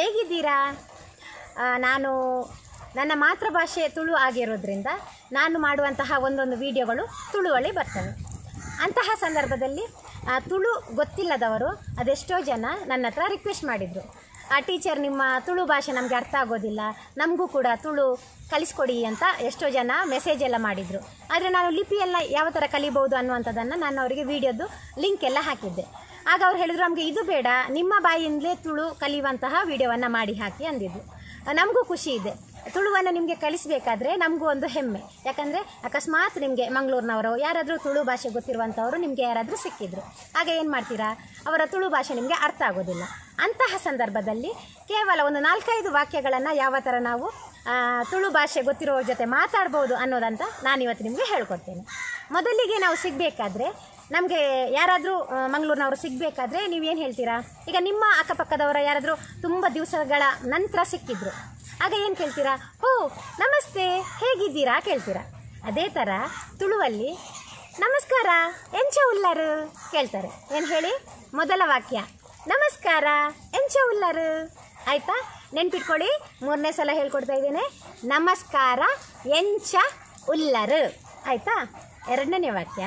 ಹೇಗಿದ್ದೀರಾ ಆ, ನಾನು ನನ್ನ ಮಾತೃಭಾಷೆ ತುಳು ಆಗಿರೋದ್ರಿಂದ ನಾನು ಮಾಡುವಂತಹ ಒಂದೊಂದು ವಿಡಿಯೋಗಳು ತುಳುವಲ್ಲಿ ಬರ್ತವೆ ಅಂತಹ ಸಂದರ್ಭದಲ್ಲಿ ಆ, ತುಳು ಗೊತ್ತಿಲ್ಲದವರು ಅದೆಷ್ಟೋ ಜನ ನನ್ನ ಹತ್ರ ರಿಕ್ವೆಸ್ಟ್ ಮಾಡಿದರು ಆ ಟೀಚರ್ ನಿಮ್ಮ ತುಳು ಭಾಷೆ ನಮಗೆ ಅರ್ಥ ಆಗೋದಿಲ್ಲ ನಮಗೂ ಕೂಡ ತುಳು ಕಲಿಸ್ಕೊಡಿ ಅಂತ ಎಷ್ಟೋ ಜನ ಮೆಸೇಜ್ ಎಲ್ಲ ಮಾಡಿದರು ಆದರೆ ನಾನು ಲಿಪಿಯೆಲ್ಲ ಯಾವ ಥರ ಕಲಿಬೋದು ಅನ್ನುವಂಥದ್ದನ್ನು ನಾನು ಅವರಿಗೆ ವಿಡಿಯೋದು ಲಿಂಕ್ ಎಲ್ಲ ಹಾಕಿದ್ದೆ ಆಗ ಅವ್ರು ಹೇಳಿದ್ರು ನಮಗೆ ಇದು ಬೇಡ ನಿಮ್ಮ ಬಾಯಿಂದಲೇ ತುಳು ಕಲಿಯುವಂತಹ ವಿಡಿಯೋವನ್ನು ಮಾಡಿ ಹಾಕಿ ಅಂದಿದ್ದು ನಮಗೂ ಖುಷಿ ಇದೆ ತುಳುವನ್ನು ನಿಮಗೆ ಕಲಿಸಬೇಕಾದ್ರೆ ನಮಗೂ ಒಂದು ಹೆಮ್ಮೆ ಯಾಕಂದರೆ ಅಕಸ್ಮಾತ್ ನಿಮಗೆ ಮಂಗಳೂರಿನವರು ಯಾರಾದರೂ ತುಳು ಭಾಷೆ ಗೊತ್ತಿರುವಂಥವರು ನಿಮಗೆ ಯಾರಾದರೂ ಸಿಕ್ಕಿದ್ರು ಆಗ ಏನು ಮಾಡ್ತೀರಾ ಅವರ ತುಳು ಭಾಷೆ ನಿಮಗೆ ಅರ್ಥ ಆಗೋದಿಲ್ಲ ಅಂತಹ ಸಂದರ್ಭದಲ್ಲಿ ಕೇವಲ ಒಂದು ನಾಲ್ಕೈದು ವಾಕ್ಯಗಳನ್ನು ಯಾವ ಥರ ನಾವು ಆ, ತುಳು ಭಾಷೆ ಗೊತ್ತಿರೋರ ಜೊತೆ ಮಾತಾಡ್ಬೋದು ಅನ್ನೋದಂತ ನಾನಿವತ್ತು ನಿಮಗೆ ಹೇಳ್ಕೊಡ್ತೇನೆ ಮೊದಲಿಗೆ ನಾವು ಸಿಗಬೇಕಾದ್ರೆ ನಮಗೆ ಯಾರಾದರೂ ಮಂಗಳೂರಿನವರು ಸಿಗಬೇಕಾದ್ರೆ ನೀವೇನು ಹೇಳ್ತೀರಾ ಈಗ ನಿಮ್ಮ ಅಕ್ಕಪಕ್ಕದವರ ಯಾರಾದರೂ ತುಂಬ ದಿವಸಗಳ ನಂತರ ಸಿಕ್ಕಿದ್ರು ಆಗ ಏನು ಕೇಳ್ತೀರಾ ಓ ನಮಸ್ತೆ ಹೇಗಿದ್ದೀರಾ ಕೇಳ್ತೀರಾ ಅದೇ ಥರ ತುಳುವಲ್ಲಿ ನಮಸ್ಕಾರ ಎಂಚ ಉಲ್ಲರು ಕೇಳ್ತಾರೆ ಏನು ಹೇಳಿ ಮೊದಲ ವಾಕ್ಯ ನಮಸ್ಕಾರ ಎಂಚ ಉಲ್ಲರು ಆಯಿತಾ ನೆನ್ಪಿಟ್ಕೊಳ್ಳಿ ಮೂರನೇ ಸಲ ಹೇಳ್ಕೊಡ್ತಾ ಇದ್ದೇನೆ ನಮಸ್ಕಾರ ಎಂಚ ಉಲ್ಲರು ಆಯಿತಾ ಎರಡನೇ ವಾಕ್ಯ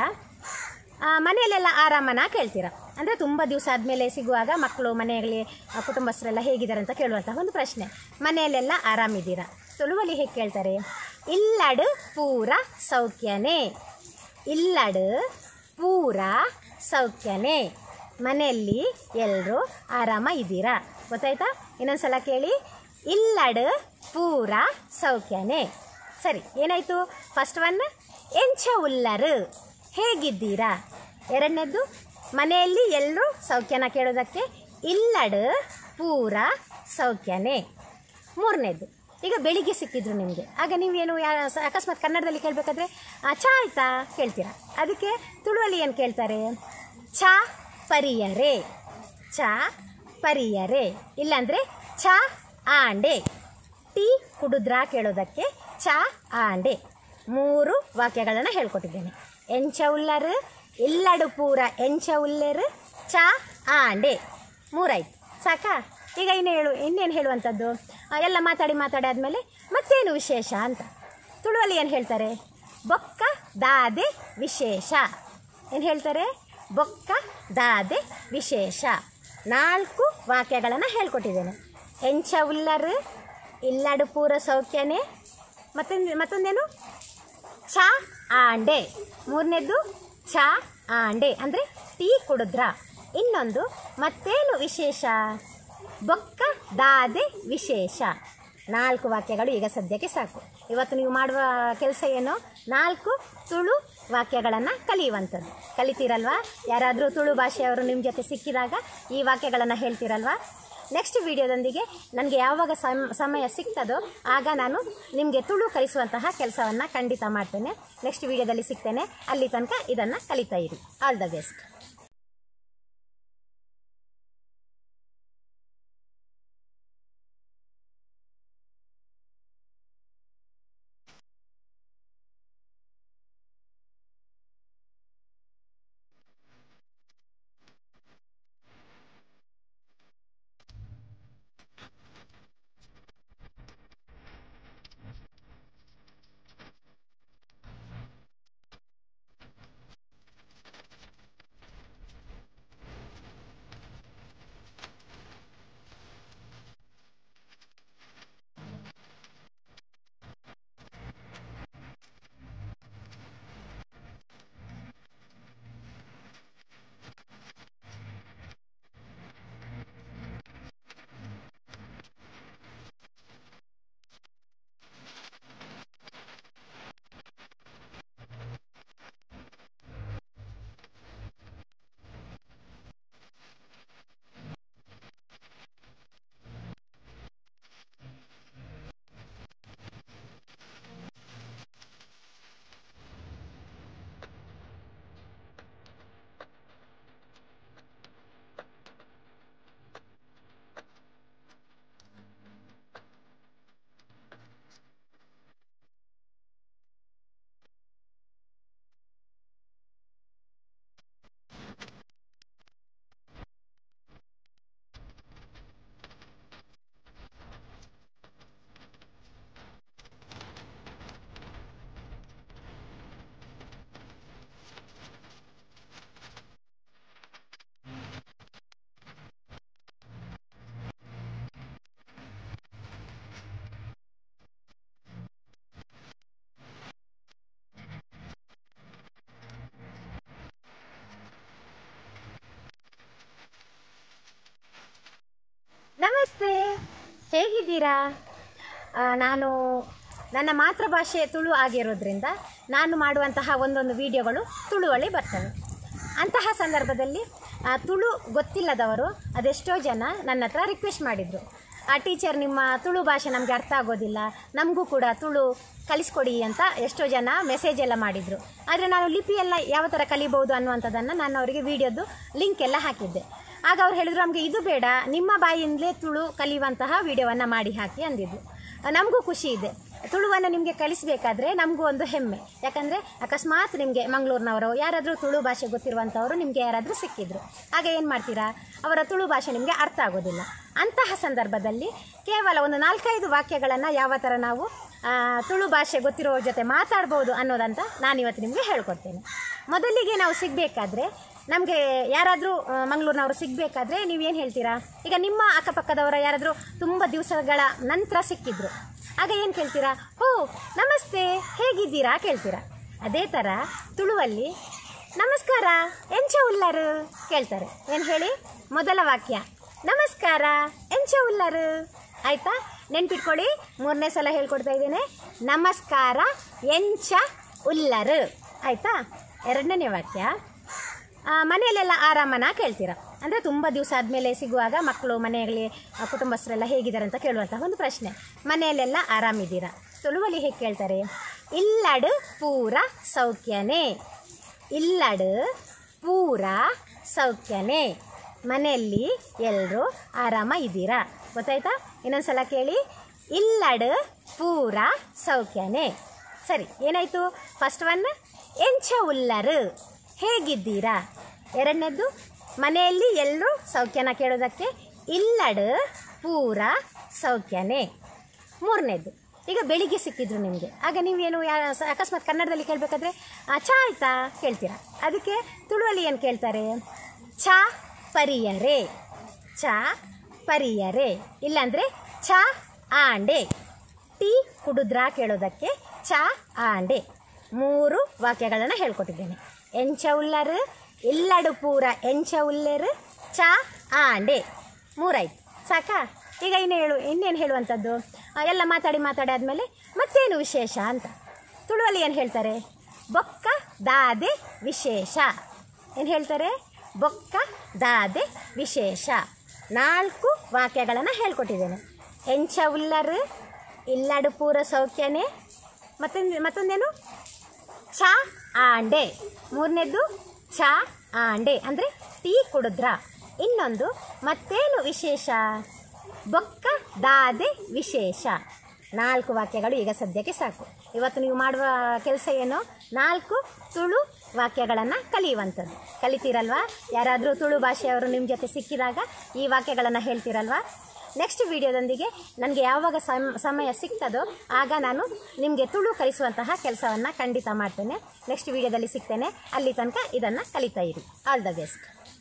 ಆ, ಮನೆಯಲ್ಲೆಲ್ಲ ಆರಾಮನ ಕೇಳ್ತೀರಾ ಅಂದರೆ ತುಂಬ ದಿವಸ ಆದಮೇಲೆ ಸಿಗುವಾಗ ಮಕ್ಕಳು ಮನೆಯಲ್ಲಿ ಆ, ಕುಟುಂಬಸ್ಥರೆಲ್ಲ ಹೇಗಿದ್ದಾರೆ ಅಂತ ಕೇಳುವಂತಹ ಒಂದು ಪ್ರಶ್ನೆ ಮನೆಯಲ್ಲೆಲ್ಲ ಆರಾಮಿದ್ದೀರಾ ತುಳುವಲ್ಲಿ ಹೇಗೆ ಕೇಳ್ತಾರೆ ಇಲ್ಲಡು ಪೂರ ಸೌಖ್ಯನೇ ಇಲ್ಲಡು ಪೂರ ಸೌಖ್ಯನೇ ಮನೆಯಲ್ಲಿ ಎಲ್ಲರೂ ಆರಾಮ ಇದ್ದೀರಾ ಗೊತ್ತಾಯ್ತಾ ಇನ್ನೊಂದು ಸಲ ಕೇಳಿ ಇಲ್ಲಡು ಪೂರ ಸೌಖ್ಯನೇ ಸರಿ ಏನಾಯಿತು ಫಸ್ಟ್ ಒನ್ ಎಂಚ ಉಲ್ಲರು ಹೇಗಿದ್ದೀರಾ ಎರಡನೇದ್ದು ಮನೆಯಲ್ಲಿ ಎಲ್ಲರೂ ಸೌಖ್ಯನ ಕೇಳೋದಕ್ಕೆ ಇಲ್ಲಡು ಪೂರ ಸೌಖ್ಯನೇ ಮೂರನೇದು ಈಗ ಬೆಳಿಗ್ಗೆ ಸಿಕ್ಕಿದ್ರು ನಿಮಗೆ ಆಗ ನೀವೇನು ಯಾ ಸ- ಅಕಸ್ಮಾತ್ ಕನ್ನಡದಲ್ಲಿ ಕೇಳಬೇಕಾದ್ರೆ ಚಾ ಆಯ್ತಾ ಕೇಳ್ತೀರಾ ಅದಕ್ಕೆ ತುಳುವಲ್ಲಿ ಏನು ಕೇಳ್ತಾರೆ ಚಾ ಪರಿಯರೆ ಚಾ ಪರಿಯರೆ ಇಲ್ಲಾಂದರೆ ಚಾ ಆಂಡೆ ಟೀ ಕುಡಿದ್ರಾ ಕೇಳೋದಕ್ಕೆ ಚಾ ಆಂಡೆ ಮೂರು ವಾಕ್ಯಗಳನ್ನು ಹೇಳ್ಕೊಟ್ಟಿದ್ದೇನೆ ಎಂಚ ಉಲ್ಲರು ಇಲ್ಲಡು ಪೂರ ಎಂಚ ಉಲ್ಲೆರು ಚಾ ಆಂಡೆ ಮೂರಾಯ್ತು ಸಾಕಾ ಈಗ ಇನ್ನು ಹೇಳು ಇನ್ನೇನು ಹೇಳುವಂಥದ್ದು ಆ, ಎಲ್ಲ ಮಾತಾಡಿ ಮಾತಾಡಿ ಆದಮೇಲೆ ಮತ್ತೇನು ವಿಶೇಷ ಅಂತ ತುಳುವಲ್ಲಿ ಏನು ಹೇಳ್ತಾರೆ ಬೊಕ್ಕ ದಾದೆ ವಿಶೇಷ ಏನು ಹೇಳ್ತಾರೆ ಬೊಕ್ಕ ದಾದೆ ವಿಶೇಷ ನಾಲ್ಕು ವಾಕ್ಯಗಳನ್ನು ಹೇಳ್ಕೊಟ್ಟಿದ್ದೇನೆ ಎಂಚ ಉಲ್ಲರು ಇಲ್ಲಡು ಪೂರ ಸೌಖ್ಯನೇ ಮತ್ತೊಂದು ಮತ್ತೊಂದೇನು ಚಾ ಆಂಡೆ ಮೂರನೇದ್ದು ಚಾ ಆಂಡೆ ಅಂದರೆ ಟೀ ಕುಡಿದ್ರ ಇನ್ನೊಂದು ಮತ್ತೇನು ವಿಶೇಷ ಬೊಕ್ಕ ದಾದೆ ವಿಶೇಷ ನಾಲ್ಕು ವಾಕ್ಯಗಳು ಈಗ ಸದ್ಯಕ್ಕೆ ಸಾಕು ಇವತ್ತು ನೀವು ಮಾಡುವ ಕೆಲಸ ಏನು ನಾಲ್ಕು ತುಳು ವಾಕ್ಯಗಳನ್ನು ಕಲಿಯುವಂಥದ್ದು ಕಲಿತೀರಲ್ವಾ ಯಾರಾದರೂ ತುಳು ಭಾಷೆಯವರು ನಿಮ್ಮ ಜೊತೆ ಸಿಕ್ಕಿದಾಗ ಈ ವಾಕ್ಯಗಳನ್ನು ಹೇಳ್ತೀರಲ್ವಾ ನೆಕ್ಸ್ಟ್ ವಿಡಿಯೋದೊಂದಿಗೆ ನನಗೆ ಯಾವಾಗ ಸಮ್ ಸಮಯ ಸಿಗ್ತದೋ ಆಗ ನಾನು ನಿಮಗೆ ತುಳು ಕಲಿಸುವಂತಹ ಕೆಲಸವನ್ನು ಖಂಡಿತ ಮಾಡ್ತೇನೆ ನೆಕ್ಸ್ಟ್ ವಿಡಿಯೋದಲ್ಲಿ ಸಿಗ್ತೇನೆ ಅಲ್ಲಿ ತನಕ ಇದನ್ನು ಕಲಿತಾ ಇರಿ ಆಲ್ ದ ಬೆಸ್ಟ್ ಹೇಗಿದ್ದೀರಾ ಆ, ನಾನು ನನ್ನ ಮಾತೃಭಾಷೆ ತುಳು ಆಗಿರೋದ್ರಿಂದ ನಾನು ಮಾಡುವಂತಹ ಒಂದೊಂದು ವಿಡಿಯೋಗಳು ತುಳುವಲ್ಲಿ ಬರ್ತವೆ ಅಂತಹ ಸಂದರ್ಭದಲ್ಲಿ ಆ, ತುಳು ಗೊತ್ತಿಲ್ಲದವರು ಅದೆಷ್ಟೋ ಜನ ನನ್ನ ಹತ್ರ ರಿಕ್ವೆಸ್ಟ್ ಮಾಡಿದರು ಆ ಟೀಚರ್ ನಿಮ್ಮ ತುಳು ಭಾಷೆ ನಮಗೆ ಅರ್ಥ ಆಗೋದಿಲ್ಲ ನಮಗೂ ಕೂಡ ತುಳು ಕಲಿಸ್ಕೊಡಿ ಅಂತ ಎಷ್ಟೋ ಜನ ಮೆಸೇಜ್ ಎಲ್ಲ ಮಾಡಿದರು ಆದರೆ ನಾನು ಲಿಪಿ ಎಲ್ಲ ಯಾವ ಥರ ಕಲಿಬೋದು ಅನ್ನುವಂಥದ್ದನ್ನು ನಾನು ಅವರಿಗೆ ವಿಡಿಯೋದು ಲಿಂಕ್ ಎಲ್ಲ ಹಾಕಿದ್ದೆ ಆಗ ಅವ್ರು ಹೇಳಿದ್ರು ನಮಗೆ ಇದು ಬೇಡ ನಿಮ್ಮ ಬಾಯಿಂದಲೇ ತುಳು ಕಲಿಯುವಂತಹ ವಿಡಿಯೋವನ್ನು ಮಾಡಿ ಹಾಕಿ ಅಂದಿದ್ದು ನಮಗೂ ಖುಷಿ ಇದೆ ತುಳುವನ್ನು ನಿಮಗೆ ಕಲಿಸಬೇಕಾದ್ರೆ ನಮಗೂ ಒಂದು ಹೆಮ್ಮೆ ಯಾಕಂದರೆ ಅಕಸ್ಮಾತ್ ನಿಮಗೆ ಮಂಗಳೂರಿನವರು ಯಾರಾದರೂ ತುಳು ಭಾಷೆ ಗೊತ್ತಿರುವಂಥವರು ನಿಮಗೆ ಯಾರಾದರೂ ಸಿಕ್ಕಿದ್ರು ಆಗ ಏನು ಮಾಡ್ತೀರಾ ಅವರ ತುಳು ಭಾಷೆ ನಿಮಗೆ ಅರ್ಥ ಆಗೋದಿಲ್ಲ ಅಂತಹ ಸಂದರ್ಭದಲ್ಲಿ ಕೇವಲ ಒಂದು ನಾಲ್ಕೈದು ವಾಕ್ಯಗಳನ್ನು ಯಾವ ಥರ ನಾವು ಆ, ತುಳು ಭಾಷೆ ಗೊತ್ತಿರೋರ ಜೊತೆ ಮಾತಾಡ್ಬೋದು ಅನ್ನೋದಂತ ನಾನಿವತ್ತು ನಿಮಗೆ ಹೇಳ್ಕೊಡ್ತೇನೆ ಮೊದಲಿಗೆ ನಾವು ಸಿಗಬೇಕಾದ್ರೆ ನಮಗೆ ಯಾರಾದರೂ ಮಂಗಳೂರಿನವರು ಸಿಗಬೇಕಾದ್ರೆ ನೀವೇನು ಹೇಳ್ತೀರಾ ಈಗ ನಿಮ್ಮ ಅಕ್ಕಪಕ್ಕದವರ ಯಾರಾದರೂ ತುಂಬ ದಿವಸಗಳ ನಂತರ ಸಿಕ್ಕಿದ್ರು ಆಗ ಏನು ಕೇಳ್ತೀರಾ ಓ ನಮಸ್ತೆ ಹೇಗಿದ್ದೀರಾ ಕೇಳ್ತೀರಾ ಅದೇ ಥರ ತುಳುವಲ್ಲಿ ನಮಸ್ಕಾರ ಎಂಚ ಉಲ್ಲರು ಕೇಳ್ತಾರೆ ಏನು ಹೇಳಿ ಮೊದಲ ವಾಕ್ಯ ನಮಸ್ಕಾರ ಎಂಚ ಉಲ್ಲರು ಆಯಿತಾ ನೆನ್ಪಿಟ್ಕೊಳ್ಳಿ ಮೂರನೇ ಸಲ ಹೇಳ್ಕೊಡ್ತಾ ಇದ್ದೇನೆ ನಮಸ್ಕಾರ ಎಂಚ ಉಲ್ಲರು ಆಯಿತಾ ಎರಡನೇ ವಾಕ್ಯ ಆ, ಮನೆಯಲ್ಲೆಲ್ಲ ಆರಾಮನ ಕೇಳ್ತೀರಾ ಅಂದರೆ ತುಂಬ ದಿವಸ ಆದಮೇಲೆ ಸಿಗುವಾಗ ಮಕ್ಕಳು ಮನೆಯಲ್ಲಿ ಆ, ಕುಟುಂಬಸ್ಥರೆಲ್ಲ ಹೇಗಿದ್ದಾರೆ ಅಂತ ಕೇಳುವಂತಹ ಒಂದು ಪ್ರಶ್ನೆ ಮನೆಯಲ್ಲೆಲ್ಲ ಆರಾಮಿದ್ದೀರಾ ತುಳುವಲ್ಲಿ ಹೇಗೆ ಕೇಳ್ತಾರೆ ಇಲ್ಲಡು ಪೂರ ಸೌಖ್ಯನೇ ಇಲ್ಲಡು ಪೂರ ಸೌಖ್ಯನೇ ಮನೆಯಲ್ಲಿ ಎಲ್ಲರೂ ಆರಾಮ ಇದ್ದೀರಾ ಗೊತ್ತಾಯ್ತಾ ಇನ್ನೊಂದ್ಸಲ ಕೇಳಿ ಇಲ್ಲಡು ಪೂರ ಸೌಖ್ಯನೇ ಸರಿ ಏನಾಯಿತು ಫಸ್ಟ್ ಒನ್ ಎಂಚ ಉಲ್ಲರು ಹೇಗಿದ್ದೀರಾ ಎರಡನೇದ್ದು ಮನೆಯಲ್ಲಿ ಎಲ್ಲರೂ ಸೌಖ್ಯನ ಕೇಳೋದಕ್ಕೆ ಇಲ್ಲಡು ಪೂರ ಸೌಖ್ಯನೇ ಮೂರನೇದು ಈಗ ಬೆಳಿಗ್ಗೆ ಸಿಕ್ಕಿದ್ರು ನಿಮಗೆ ಆಗ ನೀವೇನು ಯಾ ಸ- ಅಕಸ್ಮಾತ್ ಕನ್ನಡದಲ್ಲಿ ಕೇಳಬೇಕಾದ್ರೆ ಚಾ ಆಯ್ತಾ ಕೇಳ್ತೀರಾ ಅದಕ್ಕೆ ತುಳುವಲ್ಲಿ ಏನು ಕೇಳ್ತಾರೆ ಚಾ ಪರಿಯರೆ ಚಾ ಪರಿಯರೆ ಇಲ್ಲಾಂದರೆ ಚಾ ಆಂಡೆ ಟೀ ಕುಡಿದ್ರಾ ಕೇಳೋದಕ್ಕೆ ಚಾ ಆಂಡೆ ಮೂರು ವಾಕ್ಯಗಳನ್ನು ಹೇಳ್ಕೊಟ್ಟಿದ್ದೇನೆ ಎಂಚ ಉಲ್ಲರು ಇಲ್ಲಡು ಪೂರ ಎಂಚ ಉಲ್ಲೆರು ಚಾ ಆಂಡೆ ಮೂರಾಯ್ತು ಸಾಕಾ ಈಗ ಇನ್ನು ಹೇಳು ಇನ್ನೇನು ಹೇಳುವಂಥದ್ದು ಆ, ಎಲ್ಲ ಮಾತಾಡಿ ಮಾತಾಡಿ ಆದಮೇಲೆ ಮತ್ತೇನು ವಿಶೇಷ ಅಂತ ತುಳುವಲ್ಲಿ ಏನು ಹೇಳ್ತಾರೆ ಬೊಕ್ಕ ದಾದೆ ವಿಶೇಷ ಏನು ಹೇಳ್ತಾರೆ ಬೊಕ್ಕ ದಾದೆ ವಿಶೇಷ ನಾಲ್ಕು ವಾಕ್ಯಗಳನ್ನು ಹೇಳ್ಕೊಟ್ಟಿದ್ದೇನೆ ಎಂಚ ಉಲ್ಲರು ಇಲ್ಲಡು ಪೂರ ಸೌಖ್ಯನೇ ಮತ್ತೊಂದು ಮತ್ತೊಂದೇನು ಚಾ ಆಂಡೆ ಮೂರನೇದ್ದು ಚಾ ಆಂಡೆ ಅಂದರೆ ಟೀ ಕುಡಿದ್ರ ಇನ್ನೊಂದು ಮತ್ತೇನು ವಿಶೇಷ ಬೊಕ್ಕ ದಾದೆ ವಿಶೇಷ ನಾಲ್ಕು ವಾಕ್ಯಗಳು ಈಗ ಸದ್ಯಕ್ಕೆ ಸಾಕು ಇವತ್ತು ನೀವು ಮಾಡುವ ಕೆಲಸ ಏನು ನಾಲ್ಕು ತುಳು ವಾಕ್ಯಗಳನ್ನು ಕಲಿಯುವಂಥದ್ದು ಕಲಿತೀರಲ್ವಾ ಯಾರಾದರೂ ತುಳು ಭಾಷೆಯವರು ನಿಮ್ಮ ಜೊತೆ ಸಿಕ್ಕಿದಾಗ ಈ ವಾಕ್ಯಗಳನ್ನು ಹೇಳ್ತೀರಲ್ವಾ ನೆಕ್ಸ್ಟ್ ವಿಡಿಯೋದೊಂದಿಗೆ ನನಗೆ ಯಾವಾಗ ಸಮ್ ಸಮಯ ಸಿಗ್ತದೋ ಆಗ ನಾನು ನಿಮಗೆ ತುಳು ಕಲಿಸುವಂತಹ ಕೆಲಸವನ್ನು ಖಂಡಿತ ಮಾಡ್ತೇನೆ ನೆಕ್ಸ್ಟ್ ವಿಡಿಯೋದಲ್ಲಿ ಸಿಗ್ತೇನೆ ಅಲ್ಲಿ ತನಕ ಇದನ್ನು ಕಲಿತಾ ಇರಿ ಆಲ್ ದ ಬೆಸ್ಟ್